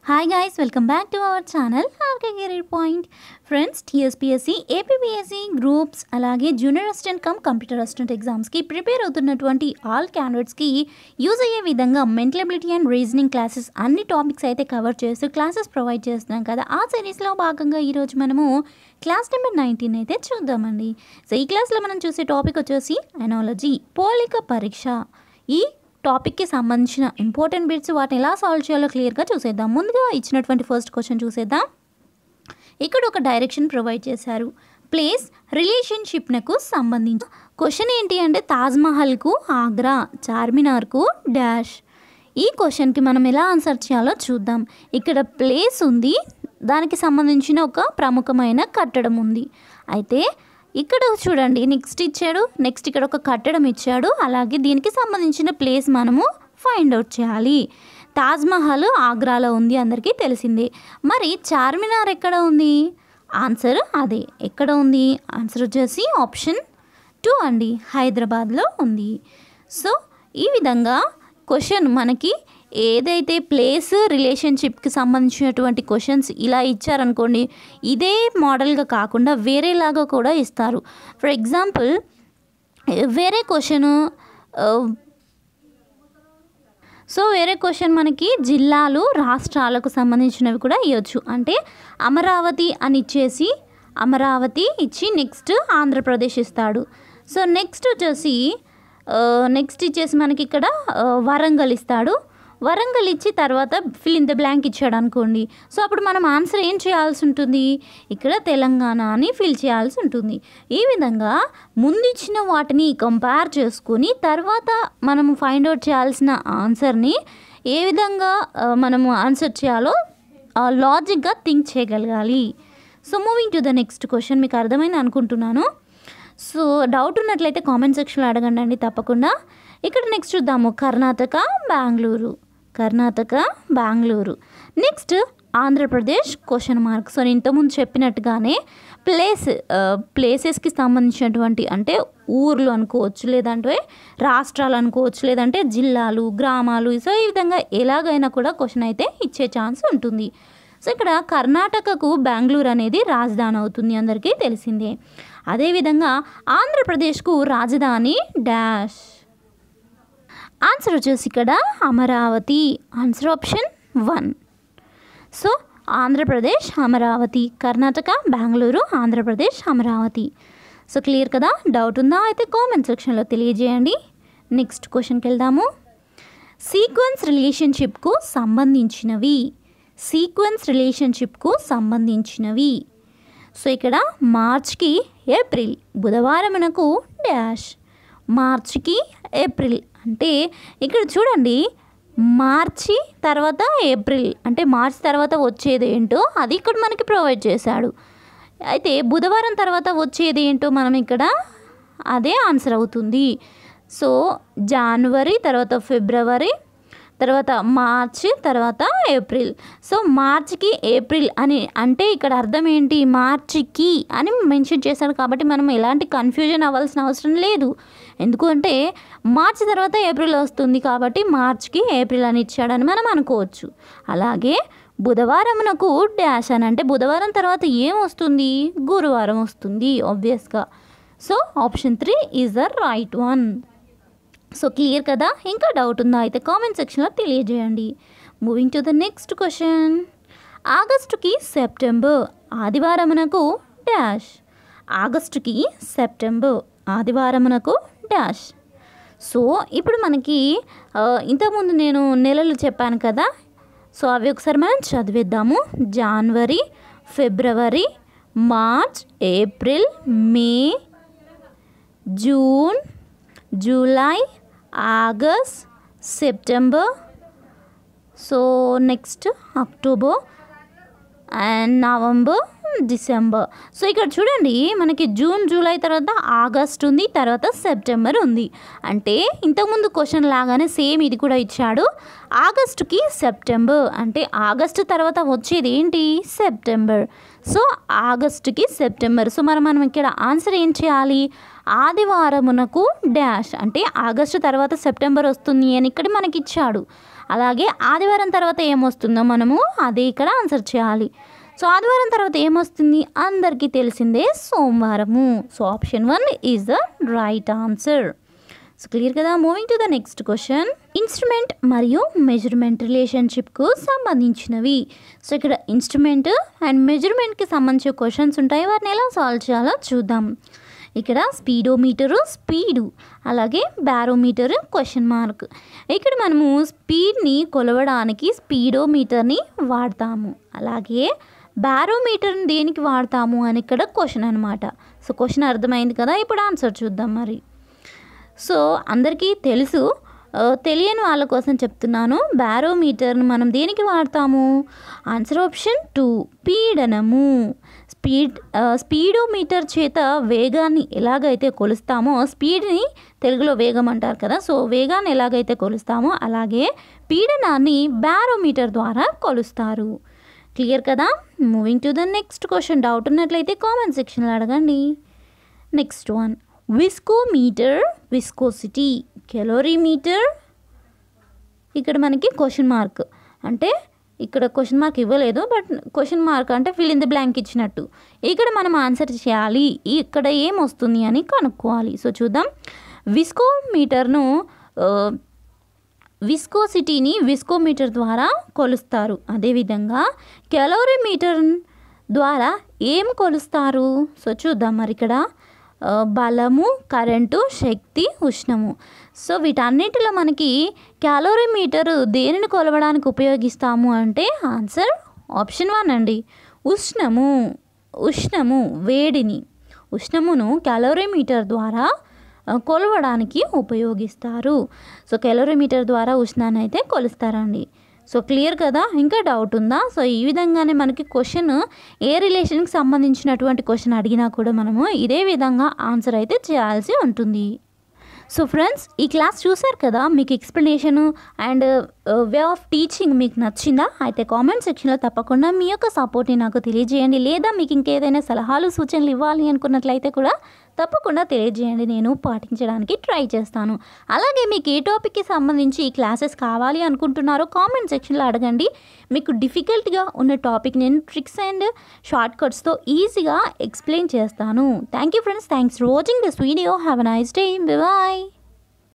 hi guys welcome back to our channel RK career point friends TSPSC APPSC groups అలాగే junior assistant cum computer assistant ఎగ్జామ్స్కి prepare అవుతున్నటువంటి all క్యాండిడేట్స్కి use అయ్యే విధంగా mental ability and reasoning classes అన్ని topics అయితే cover చేస్తూ classes provide చేస్తున్నాం కదా ఆ సిరీస్లో భాగంగా ఈరోజు మనము క్లాస్ నెంబర్ నైన్టీన్ అయితే చూద్దామండి సో ఈ క్లాస్లో మనం చూసే టాపిక్ వచ్చేసి ఎనాలజీ పోలిక పరీక్ష ఈ టాపిక్కి సంబంధించిన ఇంపార్టెంట్ బిట్స్ వాటిని ఎలా సాల్వ్ చేయాలో క్లియర్గా చూసేద్దాం ముందుగా ఇచ్చినటువంటి ఫస్ట్ క్వశ్చన్ చూసేద్దాం ఇక్కడ ఒక డైరెక్షన్ ప్రొవైడ్ చేశారు ప్లేస్ రిలేషన్షిప్నకు సంబంధించి క్వశ్చన్ ఏంటి అంటే తాజ్మహల్కు ఆగ్రా చార్మినార్కు డాష్ ఈ క్వశ్చన్కి మనం ఎలా ఆన్సర్ చేయాలో చూద్దాం ఇక్కడ ప్లేస్ ఉంది దానికి సంబంధించిన ఒక ప్రముఖమైన కట్టడం ఉంది అయితే ఇక్కడ చూడండి నెక్స్ట్ ఇచ్చాడు నెక్స్ట్ ఇక్కడ ఒక కట్టడం ఇచ్చాడు అలాగే దీనికి సంబంధించిన ప్లేస్ మనము ఫైండ్ అవుట్ చేయాలి తాజ్మహల్ ఆగ్రాలో ఉంది అందరికీ తెలిసిందే మరి చార్మినార్ ఎక్కడ ఉంది ఆన్సర్ అదే ఎక్కడ ఉంది ఆన్సర్ వచ్చేసి ఆప్షన్ టూ అండి హైదరాబాద్లో ఉంది సో ఈ విధంగా క్వశ్చన్ మనకి ఏదైతే ప్లేస్ రిలేషన్షిప్కి సంబంధించినటువంటి క్వశ్చన్స్ ఇలా ఇచ్చారనుకోండి ఇదే మోడల్గా కాకుండా వేరేలాగా కూడా ఇస్తారు ఫర్ ఎగ్జాంపుల్ వేరే క్వశ్చన్ సో వేరే క్వశ్చన్ మనకి జిల్లాలు రాష్ట్రాలకు సంబంధించినవి కూడా ఇవ్వచ్చు అంటే అమరావతి అని ఇచ్చేసి అమరావతి ఇచ్చి నెక్స్ట్ ఆంధ్రప్రదేశ్ ఇస్తాడు సో నెక్స్ట్ వచ్చేసి నెక్స్ట్ ఇచ్చేసి మనకి ఇక్కడ ఆ, వరంగల్ ఇస్తాడు వరంగల్ ఇచ్చి తర్వాత ఫిల్ ఇన్ ద బ్లాంక్ ఇచ్చాడు అనుకోండి సో అప్పుడు మనం ఆన్సర్ ఏం చేయాల్సి ఉంటుంది ఇక్కడ తెలంగాణ అని ఫిల్ చేయాల్సి ఉంటుంది ఈ విధంగా ముందు ఇచ్చిన వాటిని కంపేర్ చేసుకొని తర్వాత మనము ఫైండ్ అవుట్ చేయాల్సిన ఆన్సర్ని ఏ విధంగా ఆ, మనము ఆన్సర్ చేయాలో లాజిక్గా థింక్ చేయగలగాలి so moving to the next question మీకు అర్థమైంది అనుకుంటున్నాను సో డౌట్ ఉన్నట్లయితే కామెంట్ సెక్షన్లో అడగండి అండి తప్పకుండా ఇక్కడ నెక్స్ట్ చూద్దాము Karnataka Bengaluru Karnataka Bengaluru next Andhra Pradesh question mark so నేను ఇంతకుముందు చెప్పినట్టుగానే ప్లేస్ ప్లేసెస్కి సంబంధించినటువంటి అంటే ఊర్లు అనుకోవచ్చు లేదంటే రాష్ట్రాలు అనుకోవచ్చు లేదంటే జిల్లాలు గ్రామాలు సో ఈ విధంగా ఎలాగైనా కూడా క్వశ్చన్ అయితే ఇచ్చే ఛాన్స్ ఉంటుంది సో ఇక్కడ కర్ణాటకకు బెంగళూరు అనేది రాజధాని అవుతుంది అందరికీ తెలిసిందే అదేవిధంగా ఆంధ్రప్రదేశ్కు రాజధాని డాష్ ఆన్సర్ వచ్చేసి ఇక్కడ Amaravati answer option one so Andhra Pradesh Amaravati Karnataka Bengaluru Andhra Pradesh Amaravati so clear కదా డౌట్ ఉందా అయితే కామెంట్ సెక్షన్లో తెలియజేయండి నెక్స్ట్ క్వశ్చన్కి వెళ్దాము సీక్వెన్స్ రిలేషన్షిప్కు సంబంధించినవి సీక్వెన్స్ రిలేషన్షిప్కు సంబంధించినవి సో ఇక్కడ మార్చ్కి ఏప్రిల్ బుధవారమునకు డాష్ మార్చికి ఏప్రిల్ అంటే ఇక్కడ చూడండి మార్చి తర్వాత ఏప్రిల్ అంటే మార్చి తర్వాత వచ్చేది ఏంటో అది ఇక్కడ మనకి ప్రొవైడ్ చేశాడు అయితే బుధవారం తర్వాత వచ్చేది ఏంటో మనం ఇక్కడ అదే ఆన్సర్ అవుతుంది సో జనవరి తర్వాత ఫిబ్రవరి తర్వాత మార్చ్ తర్వాత ఏప్రిల్ సో మార్చ్కి ఏప్రిల్ అని అంటే ఇక్కడ అర్థం ఏంటి మార్చికి అని మెన్షన్ చేశాడు కాబట్టి మనం ఎలాంటి కన్ఫ్యూజన్ అవ్వాల్సిన అవసరం లేదు ఎందుకంటే మార్చి తర్వాత ఏప్రిల్ వస్తుంది కాబట్టి మార్చ్కి ఏప్రిల్ అని ఇచ్చాడని మనం అనుకోవచ్చు అలాగే బుధవారమునకు డాష్ అని అంటే బుధవారం తర్వాత ఏం వస్తుంది గురువారం వస్తుంది ఆబ్వియస్గా so option three is the right one so clear కదా ఇంకా డౌట్ ఉందా అయితే కామెంట్ సెక్షన్లో తెలియజేయండి moving to the next question ఆగస్టుకి సెప్టెంబర్ ఆదివారమునకు డాష్ ఆగస్టుకి సెప్టెంబర్ ఆదివారమునకు డాష్ సో ఇప్పుడు మనకి ఆ, ఇంతకుముందు నేను నెలలు చెప్పాను కదా సో అవి ఒకసారి మనం చదివేద్దాము జనవరి ఫిబ్రవరి March April May June July August September so next October and November December so ఇక్కడ చూడండి మనకి జూన్ జూలై తర్వాత ఆగస్ట్ ఉంది తర్వాత సెప్టెంబర్ ఉంది అంటే ఇంతకుముందు క్వశ్చన్ లాగానే సేమ్ ఇది కూడా ఇచ్చాడు ఆగస్టుకి సెప్టెంబర్ అంటే ఆగస్టు తర్వాత వచ్చేది ఏంటి సెప్టెంబర్ సో ఆగస్టుకి సెప్టెంబర్ సో మరి మనం ఇక్కడ ఆన్సర్ ఏం చేయాలి ఆదివారమునకు డాష్ అంటే ఆగస్టు తర్వాత సెప్టెంబర్ వస్తుంది అని ఇక్కడ మనకి ఇచ్చాడు అలాగే ఆదివారం తర్వాత ఏమొస్తుందో మనము అదే ఇక్కడ ఆన్సర్ చేయాలి సో ఆదివారం తర్వాత ఏమొస్తుంది అందరికీ తెలిసిందే సోమవారము so option one is the right answer so clear కదా moving to the next question instrument మరియు మెజర్మెంట్ రిలేషన్షిప్కు సంబంధించినవి సో ఇక్కడ ఇన్స్ట్రుమెంట్ అండ్ మెజర్మెంట్కి సంబంధించిన క్వశ్చన్స్ ఉంటాయి వాటిని ఎలా సాల్వ్ చేయాలో చూద్దాం ఇక్కడ స్పీడోమీటరు స్పీడు అలాగే బ్యారోమీటర్ క్వశ్చన్ మార్క్ ఇక్కడ మనము స్పీడ్ని కొలవడానికి స్పీడోమీటర్ని వాడతాము అలాగే బ్యారోమీటర్ని దేనికి వాడతాము అని ఇక్కడ క్వశ్చన్ అనమాట సో క్వశ్చన్ అర్థమైంది కదా ఇప్పుడు ఆన్సర్ చూద్దాం మరి సో అందరికీ తెలుసు ఆ, తెలియని వాళ్ళ కోసం చెప్తున్నాను బ్యారోమీటర్ని మనం దేనికి వాడతాము ఆన్సర్ ఆప్షన్ టూ పీడనము స్పీడ్ ఆ, స్పీడోమీటర్ చేత వేగాన్ని ఎలాగైతే కొలుస్తామో స్పీడ్ని తెలుగులో వేగం అంటారు కదా సో వేగాన్ని ఎలాగైతే కొలుస్తామో అలాగే పీడనాన్ని బ్యారోమీటర్ ద్వారా కొలుస్తారు క్లియర్ కదా moving to the next question doubt ఉన్నట్లయితే కామెంట్ సెక్షన్లో అడగండి next one viscometer viscosity calorimeter ఇక్కడ మనకి క్వశ్చన్ మార్క్ అంటే ఇక్కడ క్వశ్చన్ మార్క్ ఇవ్వలేదు బట్ క్వశ్చన్ మార్క్ అంటే ఫిల్ ఇన్ ది బ్లాంక్ ఇచ్చినట్టు ఇక్కడ మనం ఆన్సర్ చేయాలి ఇక్కడ ఏం వస్తుంది అని కనుక్కోవాలి సో చూద్దాం విస్కోమీటర్ను ఆ, విస్కోసిటీని విస్కోమీటర్ ద్వారా కొలుస్తారు అదేవిధంగా కెలోరీమీటర్ ద్వారా ఏం కొలుస్తారు సో చూద్దాం మరి ఇక్కడ ఆ, బలము కరెంటు శక్తి ఉష్ణము సో వీటన్నిటిలో మనకి క్యాలోరీమీటర్ దేనిని కొలవడానికి ఉపయోగిస్తాము అంటే ఆన్సర్ ఆప్షన్ వన్ అండి ఉష్ణము ఉష్ణము వేడిని ఉష్ణమును క్యాలోరీమీటర్ ద్వారా ఆ, కొలవడానికి ఉపయోగిస్తారు సో కెలోరీమీటర్ ద్వారా ఉష్ణాన్ని అయితే కొలుస్తారండి సో క్లియర్ కదా ఇంకా డౌట్ ఉందా సో ఈ విధంగానే మనకి క్వశ్చన్ ఏ రిలేషన్కి సంబంధించినటువంటి క్వశ్చన్ అడిగినా కూడా మనము ఇదే విధంగా ఆన్సర్ అయితే చేయాల్సి ఉంటుంది సో ఫ్రెండ్స్ ఈ క్లాస్ చూసారు కదా మీకు explanation and way of teaching మీకు నచ్చిందా అయితే కామెంట్ సెక్షన్లో తప్పకుండా మీ యొక్క సపోర్ట్ని నాకు తెలియజేయండి లేదా మీకు ఇంకేదైనా సలహాలు సూచనలు ఇవ్వాలి అనుకున్నట్లయితే కూడా తప్పకుండా తెలియజేయండి నేను పాటించడానికి ట్రై చేస్తాను అలాగే మీకు ఏ టాపిక్కి సంబంధించి ఈ క్లాసెస్ కావాలి అనుకుంటున్నారో కామెంట్ సెక్షన్లో అడగండి మీకు డిఫికల్ట్గా ఉన్న టాపిక్ నేను ట్రిక్స్ అండ్ షార్ట్ కట్స్తో ఈజీగా ఎక్స్ప్లెయిన్ చేస్తాను thank you friends thanks for watching this video have a nice day bye